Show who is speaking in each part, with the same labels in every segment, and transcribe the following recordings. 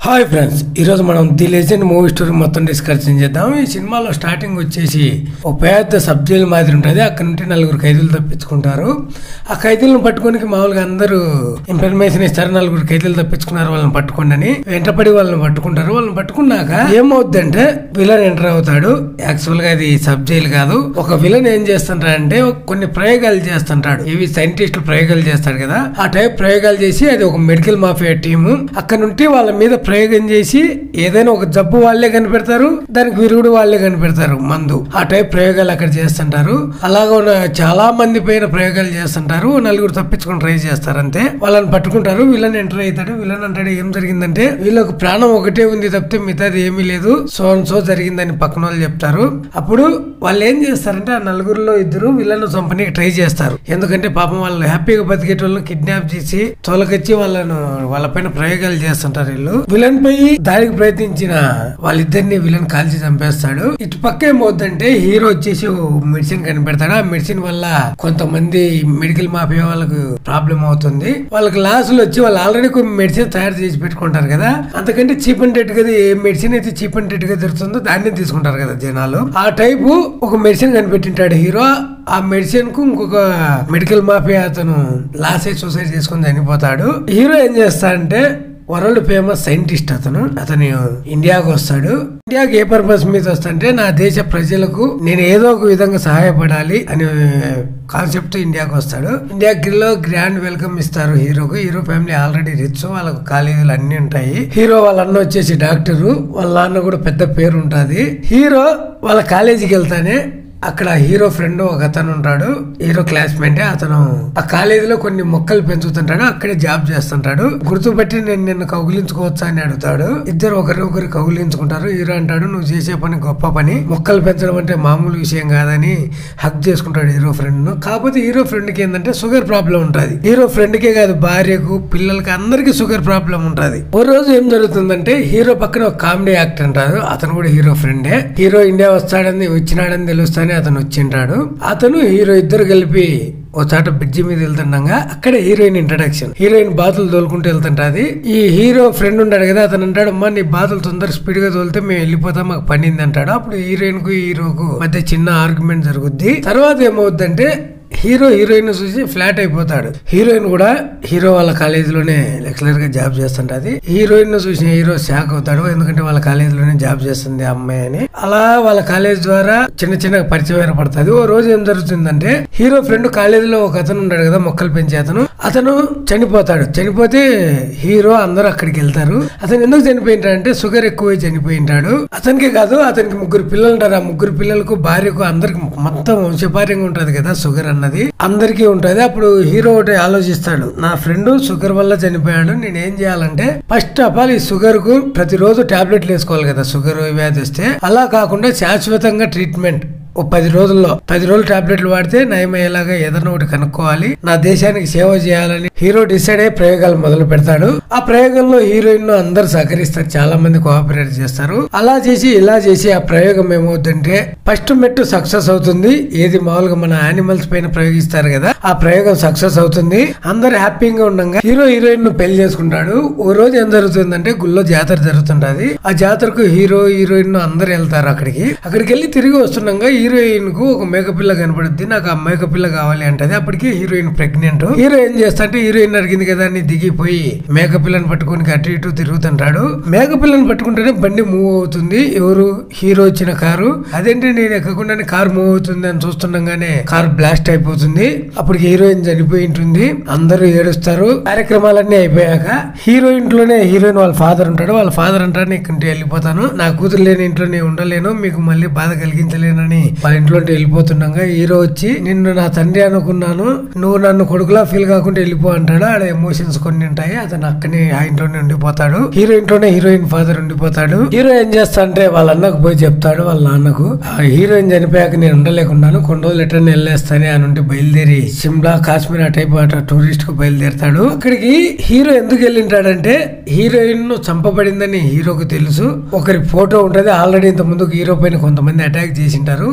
Speaker 1: Hi friends ఈరోజు మనం the legend movie story మొత్తం డిస్కషన్ చేద్దాం ఈ సినిమాలో స్టార్టింగ్ వచ్చేసి ఒక పెద్ద సబ్ జైలు మాదిరి ఉంటుంది అక్కడ నుండి నలుగురు ఖైదీలు తప్పించుకుంటారు ఆ ఖైదీలను పట్టుకోనికి మామూలుగా అందరూ ఇన్ఫర్మేషన్ ఇస్తారు నలుగురు ఖైదీలు తప్పించుకున్నారు వాళ్ళని పట్టుకోండి అని వెంటపడి వాళ్ళని పట్టుకుంటారు వాళ్ళని పట్టుకున్నాక ఏమవుద్దంటే విలన్ ఎంటర్ అవుతాడు యాక్చువల్ గా అది సబ్ జైలు కాదు ఒక విలన్ ఏం చేస్తుంటాడంటే కొన్ని ప్రయోగాలు చేస్తుంటాడు ఇవి సైంటిస్టులు ప్రయోగాలు చేస్తాడు కదా ఆ టైప్ ప్రయోగాలు చేసి అది ఒక మెడికల్ మాఫియా టీము అక్కడ నుండి వాళ్ళ మీద ప్రయోగం చేసి ఏదైనా ఒక జబ్బు వాళ్ళే కనిపెడతారు దానికి విరుగుడు వాళ్ళే కనిపెడతారు మందు ఆ టైప్ ప్రయోగాలు అక్కడ చేస్తుంటారు అలాగా ఉన్న చాలా మంది పైన ప్రయోగాలు చేస్తుంటారు నలుగురు తప్పించుకొని ట్రై చేస్తారు అంతే వాళ్ళని పట్టుకుంటారు విలన్ ఎంటర్ అవుతాడు విలన్ అంటాడు ఏం జరిగిందంటే వీళ్ళకు ప్రాణం ఒకటే ఉంది తప్పితే మిగతాది ఏమీ లేదు సో అండ్ సో జరిగిందని పక్కన వాళ్ళు చెప్తారు అప్పుడు వాళ్ళు ఏం చేస్తారంటే ఆ నలుగురిలో ఇద్దరు విలన్ చంపనీకి ట్రై చేస్తారు ఎందుకంటే పాపం వాళ్ళు హ్యాపీగా బతికేటోళ్ళని కిడ్నాప్ చేసి తోలకొచ్చి వాళ్ళను వాళ్ళపైన ప్రయోగాలు చేస్తుంటారు వీళ్ళు విలన్ పై దాడికి ప్రయత్నించిన వాళ్ళిద్దరిని విలన్ కాల్చి చంపేస్తాడు ఇటు పక్క ఏమవుతుందంటే హీరో వచ్చేసి ఓ మెడిసిన్ కనిపెడతాడు ఆ మెడిసిన్ వల్ల కొంతమంది మెడికల్ మాఫియా వాళ్ళకు ప్రాబ్లం అవుతుంది వాళ్ళకి లాసులు వచ్చి వాళ్ళు ఆల్రెడీ కొన్ని మెడిసిన్ తయారు చేసి పెట్టుకుంటారు కదా అంతకంటే చీప్ అండ్ రేట్ కదా ఏ మెడిసిన్ అయితే చీప్ అండ్ రేట్ గా దొరుకుతుందో దాన్ని తీసుకుంటారు కదా జనాలు ఆ టైపు ఒక మెడిసిన్ కనిపెట్టింటాడు హీరో ఆ మెడిసిన్ కు ఇంకొక మెడికల్ మాఫియా అతను లాస్ అయి సూసైడ్ చేసుకుని చనిపోతాడు హీరో ఏం చేస్తాడంటే వరల్డ్ ఫేమస్ సైంటిస్ట్ అతను అతను ఇండియాకు వస్తాడు ఇండియాకి ఏ పర్పస్ మీద వస్తాడంటే నా దేశ ప్రజలకు నేను ఏదో ఒక విధంగా సహాయపడాలి అనే కాన్సెప్ట్ ఇండియాకి వస్తాడు ఇండియాకిలో గ్రాండ్ వెల్కమ్ ఇస్తారు హీరోకు హీరో ఫ్యామిలీ ఆల్రెడీ రిచ్ వాళ్ళకు కాలేజీలు అన్ని ఉంటాయి హీరో వాళ్ళ అన్న వచ్చేసి డాక్టరు వాళ్ళ నాన్న కూడా పెద్ద పేరు ఉంటది హీరో వాళ్ళ కాలేజీకి వెళ్తానే అక్కడ హీరో ఫ్రెండ్ ఒక అతను ఉంటాడు హీరో క్లాస్మేట్ అతను ఆ కాలేజీలో కొన్ని మొక్కలు పెంచుతుంటాడు అక్కడే జాబ్ చేస్తుంటాడు గుర్తుపట్టి నేను నిన్ను కౌగిలించుకోవచ్చా అని అడుగుతాడు ఇద్దరు ఒకరి ఒకరు కౌగిలించుకుంటారు హీరో అంటాడు నువ్వు చేసే పని గొప్ప పని మొక్కలు పెంచడం అంటే మామూలు విషయం కాదని హక్ చేసుకుంటాడు హీరో ఫ్రెండ్ ను కాకపోతే హీరో ఫ్రెండ్ కి ఏంటంటే షుగర్ ప్రాబ్లం ఉంటది హీరో ఫ్రెండ్ కే కాదు భార్యకు పిల్లలకి అందరికి షుగర్ ప్రాబ్లం ఉంటది ఓ రోజు ఏం జరుగుతుందంటే హీరో పక్కన ఒక కామెడీ యాక్టర్ అంటారు అతను కూడా హీరో ఫ్రెండే హీరో ఇండియా వస్తాడని వచ్చినాడని తెలుస్తానే అతను వచ్చింటాడు అతను హీరో ఇద్దరు కలిపి ఓ చాట బ్రిడ్జి మీద వెళ్తుండగా అక్కడే హీరోయిన్ ఇంట్రడక్షన్ హీరోయిన్ బాతులు తోలుకుంటూ వెళ్తుంటది ఈ హీరో ఫ్రెండ్ ఉంటాడు కదా అతను అంటాడు అమ్మా నీ బాతులు తొందర స్పీడ్ గా తోలితే మేము వెళ్ళిపోతాం మాకు పనింది అంటాడు అప్పుడు హీరోయిన్ కు హీరోకు మధ్య చిన్న ఆర్గ్యుమెంట్ జరుగుద్ది తర్వాత ఏమవుద్దంటే హీరో హీరోయిన్ చూసి ఫ్లాట్ అయిపోతాడు హీరోయిన్ కూడా హీరో వాళ్ళ కాలేజీలోనే లెక్చరర్ గా జాబ్ చేస్తుంటది హీరోయిన్ ను చూసిన హీరో షాక్ అవుతాడు ఎందుకంటే వాళ్ళ కాలేజీలోనే జాబ్ చేస్తుంది ఆ అమ్మాయి అని అలా వాళ్ళ కాలేజ్ ద్వారా చిన్న చిన్న పరిచయం ఏర్పడుతుంది ఓ రోజు ఏం జరుగుతుందంటే హీరో ఫ్రెండ్ కాలేజీలో ఒక అతను ఉంటాడు కదా మొక్కలు పెంచే అతను అతను చనిపోతాడు చనిపోతే హీరో అందరూ అక్కడికి వెళ్తారు అతను ఎందుకు చనిపోయింటాడంటే షుగర్ ఎక్కువ చనిపోయింటాడు అతనికి కాదు అతనికి ముగ్గురు పిల్లలు ఉంటారు ఆ ముగ్గురు పిల్లలకు భార్యకు అందరికి మొత్తం వంశపార్యంగా ఉంటది కదా షుగర్ అన్నది అందరికీ ఉంటది అప్పుడు హీరో ఒకటి ఆలోచిస్తాడు నా ఫ్రెండ్ షుగర్ వల్ల చనిపోయాడు నేను ఏం చేయాలంటే ఫస్ట్ ఆఫ్ ఆల్ ఈ షుగర్ కు ప్రతిరోజు టాబ్లెట్లు వేసుకోవాలి కదా షుగర్ వ్యాధి వస్తే అలా కాకుండా శాశ్వతంగా ట్రీట్మెంట్ ఓ పది రోజుల్లో పది రోజులు టాబ్లెట్లు వాడితే నయమయ్యేలాగా ఏదైనా ఒకటి కనుక్కోవాలి నా దేశానికి సేవ చేయాలని హీరో డిసైడ్ అయ్యి ప్రయోగాలు మొదలు పెడతాడు ఆ ప్రయోగంలో హీరోయిన్ ను అందరు సహకరిస్తారు చాలా మంది కోఆపరేట్ చేస్తారు అలా చేసి ఇలా చేసి ఆ ప్రయోగం ఏమవుతుందంటే ఫస్ట్ మెట్టు సక్సెస్ అవుతుంది ఏది మామూలుగా మన యానిమల్స్ పైన ప్రయోగిస్తారు కదా ఆ ప్రయోగం సక్సెస్ అవుతుంది అందరు హ్యాపీగా ఉండగా హీరో హీరోయిన్ ను పెళ్లి చేసుకుంటాడు ఓ రోజు ఏం జరుగుతుందంటే గుళ్ళో జాతర జరుగుతుంటది ఆ జాతరకు హీరో హీరోయిన్ ను అందరు వెళ్తారు అక్కడికి అక్కడికి వెళ్ళి తిరిగి వస్తుండగా హీరోయిన్ కు ఒక మేకపిల్ల కనపడుద్ది నాకు ఆ మేకపిల్ల కావాలి అంటది అప్పటికి హీరోయిన్ ప్రెగ్నెంట్ హీరో ఏం చేస్తా అంటే హీరోయిన్ అడిగింది కదా అని దిగిపోయి మేకపిల్లని పట్టుకొని అటు ఇటు తిరుగుతుంటాడు మేకపిల్లని పట్టుకుంటేనే బండి మూవ్ అవుతుంది ఎవరు హీరో వచ్చిన కారు అదేంటి నేను ఎక్కకుండానే కారు మూవ్ అవుతుంది అని చూస్తుండగానే కారు బ్లాస్ట్ అయిపోతుంది అప్పుడు హీరోయిన్ చనిపోయి ఉంటుంది అందరూ ఏడుస్తారు కార్యక్రమాలన్నీ అయిపోయాక హీరో ఇంట్లోనే హీరోయిన్ వాళ్ళ ఫాదర్ ఉంటాడు వాళ్ళ ఫాదర్ అంటాడు నీకు ఇంటి వెళ్ళిపోతాను నా కూతురు లేని ఇంట్లో నేను ఉండలేను మీకు మళ్ళీ బాధ కలిగించలేనని వాళ్ళ ఇంట్లో వెళ్ళిపోతుండగా హీరో వచ్చి నిన్ను నా తండ్రి అనుకున్నాను నువ్వు నన్ను కొడుకులా ఫీల్ కాకుండా వెళ్ళిపో అంటాడు ఆడ ఎమోషన్స్ కొన్ని ఉంటాయి అతను అక్కనే ఆ ఇంట్లోనే ఉండిపోతాడు హీరో ఇంట్లోనే హీరోయిన్ ఫాదర్ ఉండిపోతాడు హీరో ఏం చేస్తా అంటే వాళ్ళ అన్నకు పోయి చెప్తాడు వాళ్ళ నాన్నకు ఆ హీరోయిన్ చనిపోయాక నేను ఉండలేకున్నాను కొన్ని రోజులు ఎట్లా వెళ్ళేస్తానే అని ఉంటే బయలుదేరి సిమ్లా కాశ్మీర్ ఆ టైప్ అట టూరిస్ట్ కు బయలుదేరతాడు అక్కడికి హీరో ఎందుకు వెళ్ళింటాడంటే హీరోయిన్ ను చంపబడిందని హీరోకు తెలుసు ఒకరి ఫోటో ఉంటది ఆల్రెడీ ఇంత ముందు హీరో పైన కొంతమంది అటాక్ చేసింటారు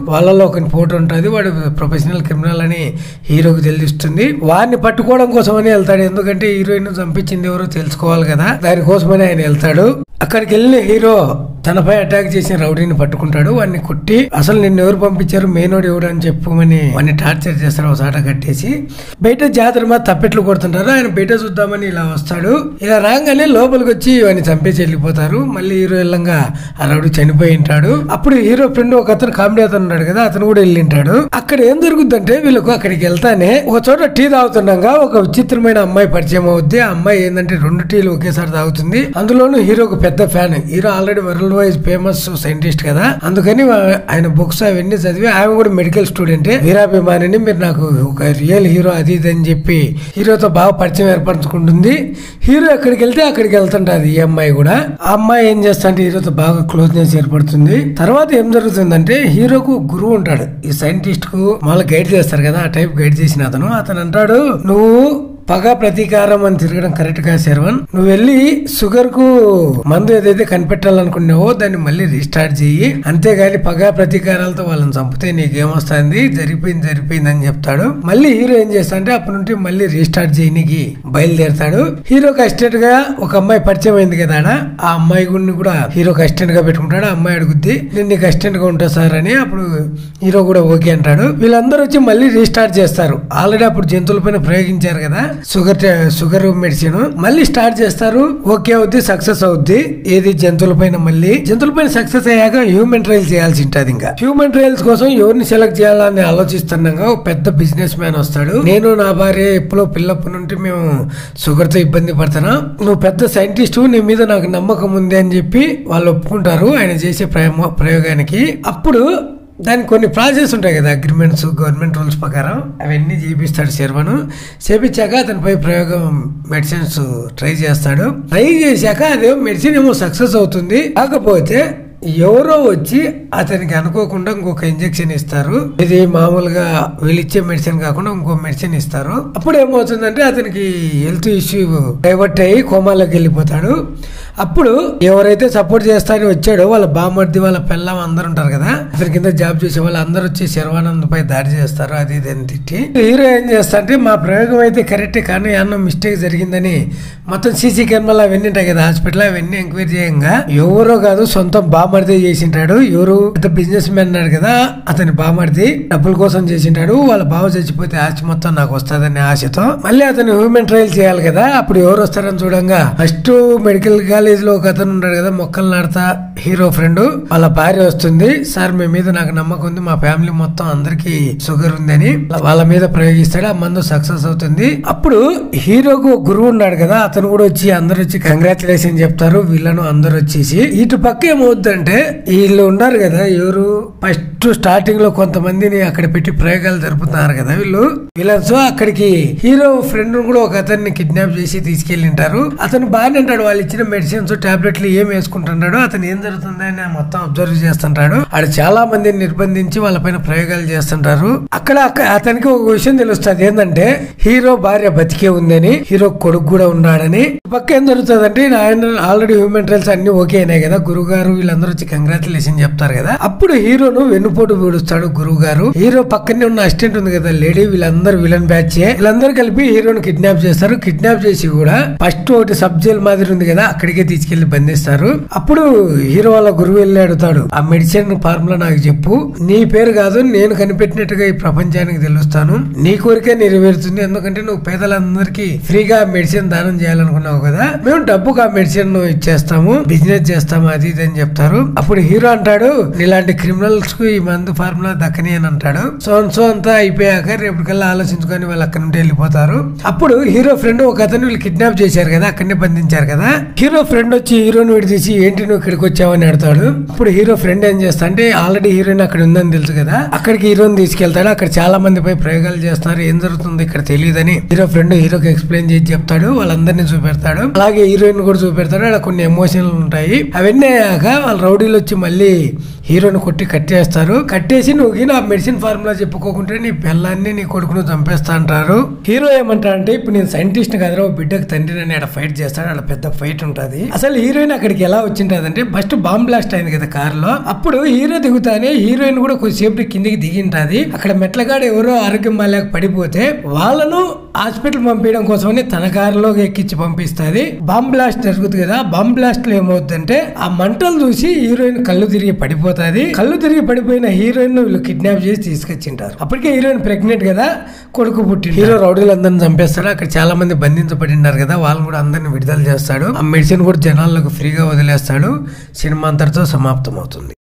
Speaker 1: వాళ్ళలో ఒక ఫోటో ఉంటుంది వాడు ప్రొఫెషనల్ క్రిమినల్ అని హీరోకి తెలుస్తుంది వారిని పట్టుకోవడం కోసమని వెళ్తాడు ఎందుకంటే హీరోయిన్ చంపించింది ఎవరో తెలుసుకోవాలి కదా దానికోసమని ఆయన వెళ్తాడు అక్కడికి వెళ్ళిన హీరో తనపై అటాక్ చేసిన రౌడీని పట్టుకుంటాడు వాడిని కొట్టి అసలు నిన్ను ఎవరు పంపించారు మెయినోడు ఎవడు అని చెప్పమని వాడిని టార్చర్ చేస్తారు ఒక చాట కట్టేసి బయట జాతర మీద తప్పెట్లు కొడుతుంటారు ఆయన బయట చూద్దామని ఇలా వస్తాడు ఇలా రాగానే లోపలికి వచ్చి వాడిని చంపేసి వెళ్ళిపోతారు మళ్ళీ హీరో వెళ్ళంగా ఆ రౌడీ చనిపోయి ఉంటాడు అప్పుడు హీరో ఫ్రెండ్ ఒక అతను కామెడీ అతను ఉన్నాడు కదా అతను కూడా వెళ్ళింటాడు అక్కడ ఏం జరుగుతుందంటే వీళ్ళకు అక్కడికి వెళ్తానే ఒక చోట టీ తాగుతుండగా ఒక విచిత్రమైన అమ్మాయి పరిచయం అవుద్ది ఆ అమ్మాయి ఏంటంటే రెండు టీలు ఒకేసారి తాగుతుంది అందులోనూ హీరోకు పెద్ద fan hero already world wise famous scientist కదా అందుకని వా- ఆయన బుక్స్ అవన్నీ చదివి ఆమె కూడా మెడికల్ స్టూడెంట్ వీరాభిమానిని మీరు నాకు ఒక రియల్ హీరో అది ఇది అని చెప్పి హీరోతో బాగా పరిచయం ఏర్పరచుకుంటుంది హీరో ఎక్కడికి వెళ్తే అక్కడికి వెళ్తుంటది ఈ అమ్మాయి కూడా ఆ అమ్మాయి ఏం చేస్తా అంటే హీరోతో బాగా క్లోజ్నెస్ ఏర్పడుతుంది తర్వాత ఏం జరుగుతుందంటే హీరోకు గురువు ఉంటాడు ఈ సైంటిస్ట్ కు మళ్ళీ గైడ్ చేస్తారు కదా ఆ టైప్ గైడ్ చేసిన అతను అతను అంటాడు నువ్వు పగ ప్రతీకారం అని తిరగడం కరెక్ట్ గా శర్వన్ నువ్వు వెళ్ళి షుగర్ కు మందు ఏదైతే కనిపెట్టాలనుకున్నావో దాన్ని మళ్ళీ రీస్టార్ట్ చెయ్యి అంతేగాని పగ ప్రతీకారాలతో వాళ్ళని చంపితే నీకేమొస్తుంది జరిగిపోయింది జరిగిపోయింది అని చెప్తాడు మళ్ళీ హీరో ఏం చేస్తా అంటే అప్పటి నుండి మళ్ళీ రీస్టార్ట్ చేయనికి బయలుదేరతాడు హీరోకి అసిస్టెంట్ గా ఒక అమ్మాయి పరిచయం అయింది కదా ఆడ. ఆ అమ్మాయి గుడిని కూడా హీరోకి అసిస్టెంట్ గా పెట్టుకుంటాడు ఆ అమ్మాయి అడుగుద్ది నేను నీకు అసిస్టెంట్ గా ఉంటా సార్ అని అప్పుడు హీరో కూడా ఓకే అంటాడు వీళ్ళందరూ వచ్చి మళ్ళీ రీస్టార్ట్ చేస్తారు ఆల్రెడీ అప్పుడు జంతువుల పైన ప్రయోగించారు కదా షుగర్ షుగర్ మెడిసిన్ మళ్ళీ స్టార్ట్ చేస్తారు ఓకే అవుద్ది సక్సెస్ అవుద్ది ఏది జంతువుల పైన మళ్ళీ జంతువుల పైన సక్సెస్ అయ్యాక హ్యూమన్ ట్రయల్స్ చేయాల్సి ఉంటుంది ఇంకా హ్యూమన్ ట్రయల్స్ కోసం ఎవరిని సెలెక్ట్ చేయాలని ఆలోచిస్తున్నాగా ఒక పెద్ద బిజినెస్ మ్యాన్ వస్తాడు నేను నా భార్య ఎప్పుడో పిల్లప్పటి నుండి మేము షుగర్ తో ఇబ్బంది పడుతున్నా నువ్వు పెద్ద సైంటిస్ట్ నీ మీద నాకు నమ్మకం ఉంది అని చెప్పి వాళ్ళు ఒప్పుకుంటారు ఆయన చేసే ప్రయమ ప్రయోగానికి అప్పుడు దానికి కొన్ని ప్రాసెస్ ఉంటాయి కదా అగ్రిమెంట్స్ గవర్నమెంట్ రూల్స్ ప్రకారం అవన్నీ చేపిస్తాడు శర్మను చేపించాక అతనిపై ప్రయోగం మెడిసిన్స్ ట్రై చేస్తాడు ట్రై చేశాక అదే మెడిసిన్ ఏమో సక్సెస్ అవుతుంది కాకపోతే ఎవరో వచ్చి అతనికి అనుకోకుండా ఇంకొక ఇంజెక్షన్ ఇస్తారు ఇది మామూలుగా వీళ్ళు ఇచ్చే మెడిసిన్ కాకుండా ఇంకో మెడిసిన్ ఇస్తారు అప్పుడు ఏమవుతుందంటే అతనికి హెల్త్ ఇష్యూ డైవర్ట్ అయ్యి కోమాలోకి వెళ్ళిపోతాడు అప్పుడు ఎవరైతే సపోర్ట్ చేస్తారని వచ్చాడో వాళ్ళ బామర్ది వాళ్ళ పిల్లం అందరు ఉంటారు కదా అతని కింద జాబ్ చేసే వాళ్ళు అందరూ వచ్చి శర్వానంద్ పై దాడి చేస్తారు అది ఇది అని తిట్టి హీరో ఏం చేస్తా అంటే మా ప్రయోగం అయితే కరెక్ట్ కానీ అన్న మిస్టేక్ జరిగిందని మొత్తం సీసీ కెమెరాలు అవన్నీ ఉంటాయి కదా హాస్పిటల్ అవన్నీ ఎంక్వైరీ చేయంగా ఎవరో కాదు సొంత బామర్ది చేసింటాడు ఎవరు పెద్ద బిజినెస్ మ్యాన్ అన్నాడు కదా అతని బామర్ది డబ్బుల కోసం చేసింటాడు వాళ్ళ బావ చచ్చిపోతే ఆస్తి మొత్తం నాకు వస్తుందని ఆశతో మళ్ళీ అతను హ్యూమన్ ట్రయల్ చేయాలి కదా అప్పుడు ఎవరు వస్తారని చూడంగా ఫస్ట్ మెడికల్ కాలేజ్ లో ఒక అతను ఉన్నాడు కదా మొక్కలు నాడతా హీరో ఫ్రెండ్ వాళ్ళ భార్య వస్తుంది సార్ మీ మీద నాకు నమ్మకం ఉంది మా ఫ్యామిలీ మొత్తం అందరికి షుగర్ ఉందని వాళ్ళ మీద ప్రయోగిస్తాడు ఆ మందు సక్సెస్ అవుతుంది అప్పుడు హీరోకు ఒక గురువు ఉన్నాడు కదా అతను కూడా వచ్చి అందరు వచ్చి కంగ్రాచులేషన్ చెప్తారు వీళ్ళను అందరు వచ్చేసి ఇటు పక్క ఏమవుద్దంటే వీళ్ళు ఉన్నారు కదా ఎవరు ఫస్ట్ స్టార్టింగ్ లో కొంతమందిని అక్కడ పెట్టి ప్రయోగాలు జరుపుతున్నారు కదా వీళ్ళు విలన్స్ అక్కడికి హీరో ఫ్రెండ్ కూడా ఒక అతన్ని కిడ్నాప్ చేసి తీసుకెళ్ళింటారు అతను బాగానే ఉంటాడు వాళ్ళు ఇచ్చిన మెడిసిన్స్ టాబ్లెట్లు ఏం వేసుకుంటున్నాడు అతను ఏం జరుగుతుందని మొత్తం అబ్జర్వ్ చేస్తుంటాడు ఆడ చాలా మందిని నిర్బంధించి వాళ్ళపైన ప్రయోగాలు చేస్తుంటారు అక్కడ అక్క- అతనికి ఒక విషయం తెలుస్తుంది ఏంటంటే హీరో భార్య బతికే ఉందని హీరో కొడుకు కూడా ఉన్నాడని ఈ పక్క ఏం జరుగుతుందంటే ఆయన ఆల్రెడీ హ్యూమన్ ట్రయల్స్ అన్ని ఓకే అయినాయి కదా గురువు గారు వీళ్ళందరూ వచ్చి కంగ్రాచులేషన్ చెప్తారు కదా అప్పుడు హీరోను వెన్నుపోటు పీడుస్తాడు గురువు గారు హీరో పక్కనే ఉన్న అసిస్టెంట్ ఉంది కదా లేడీ వీళ్ళందరూ విలన్ బ్యాచ్ వీళ్ళందరూ కలిపి హీరోని కిడ్నాప్ చేస్తారు కిడ్నాప్ చేసి కూడా ఫస్ట్ ఒకటి సబ్ జైల్ మాదిరి ఉంది కదా అక్కడికే తీసుకెళ్లి బంధిస్తారు అప్పుడు హీరో వాళ్ళ గురువు వెళ్ళి అడుగుతాడు ఆ మెడిసిన్ ఫార్ములా నాకు చెప్పు నీ పేరు కాదు నేను కనిపెట్టినట్టుగా ఈ ప్రపంచానికి తెలుస్తాను నీ కోరికే నెరవేరుతుంది ఎందుకంటే నువ్వు పేదలందరికీ ఫ్రీగా మెడిసిన్ దానం చేయాలనుకున్నావు కదా మేము డబ్బుకు ఆ మెడిసిన్ ఇచ్చేస్తాము బిజినెస్ చేస్తాము అది ఇది అని చెప్తారు అప్పుడు హీరో అంటాడు ఇలాంటి క్రిమినల్స్ కు ఈ మందు ఫార్ములా దక్కని అని అంటాడు సో సో అంతా అయిపోయాక రేపటికల్లా ఆలోచించుకొని వాళ్ళు అక్కడి నుండి వెళ్ళిపోతారు అప్పుడు హీరో ఫ్రెండ్ ఒక అతను వీళ్ళు కిడ్నాప్ చేశారు కదా అక్కడనే బంధించారు కదా హీరో ఫ్రెండ్ వచ్చి హీరోని విడితీసి ఏంటి నువ్వు ఇక్కడికి వచ్చావని అడతాడు అప్పుడు హీరో ఫ్రెండ్ ఏం చేస్తా అంటే ఆల్రెడీ హీరోయిన్ అక్కడ ఉందని తెలుసు కదా అక్కడికి హీరోని తీసుకెళ్తాడు అక్కడ చాలా మంది పై ప్రయోగాలు చేస్తున్నారు ఏం జరుగుతుంది ఇక్కడ తెలియదని హీరో ఫ్రెండ్ హీరోకి ఎక్స్ప్లెయిన్ చేసి చెప్తాడు వాళ్ళందరినీ చూపెడతాడు అలాగే హీరోయిన్ కూడా చూపెడతాడు అక్కడ కొన్ని ఎమోషన్లు ఉంటాయి అవన్నీ అయ్యాక వాళ్ళ రౌడీలు వచ్చి మళ్ళీ హీరోని కొట్టి కట్టేస్తారు కట్టేస్తారు కట్టేసి నువ్వు గిన ఆ మెడిసిన్ ఫార్ములా చెప్పుకోకుంటే నీ పిల్లాన్ని నీ కొడుకును చంపేస్తా అంటారు హీరో ఏమంటారంటే ఇప్పుడు నేను సైంటిస్ట్ కదరా ఓ బిడ్డకు తండ్రిని అని ఆడ ఫైట్ చేస్తాడు ఆడ పెద్ద ఫైట్ ఉంటది అసలు హీరోయిన్ అక్కడికి ఎలా వచ్చింటది అంటే ఫస్ట్ బాంబ్ బ్లాస్ట్ అయింది కదా కార్ లో అప్పుడు హీరో దిగుతానే హీరోయిన్ కూడా కొద్దిసేపు కిందికి దిగింటది అక్కడ మెట్లగాడ ఎవరో ఆరోగ్యం బాగాలేక పడిపోతే వాళ్ళను హాస్పిటల్ పంపించడం కోసమని తన కారులో ఎక్కించి పంపిస్తుంది బాంబ్ బ్లాస్ట్ జరుగుతుంది కదా బాంబ్ బ్లాస్ట్ లో ఏమవుతుందంటే ఆ మంటలు చూసి హీరోయిన్ కళ్ళు తిరిగి పడిపోతుంది కళ్ళు తిరిగి పడిపోయిన హీరోయిన్ వీళ్ళు కిడ్నాప్ చేసి తీసుకొచ్చింటారు అప్పటికే హీరోయిన్ ప్రెగ్నెంట్ కదా కొడుకు పుట్టి హీరో రౌడీలందరిని చంపేస్తాడు అక్కడ చాలా మంది బంధించబడినారు కదా వాళ్ళని కూడా అందరిని విడుదల చేస్తాడు ఆ మెడిసిన్ కూడా జనాలకు ఫ్రీగా వదిలేస్తాడు సినిమా అంతటితో సమాప్తం అవుతుంది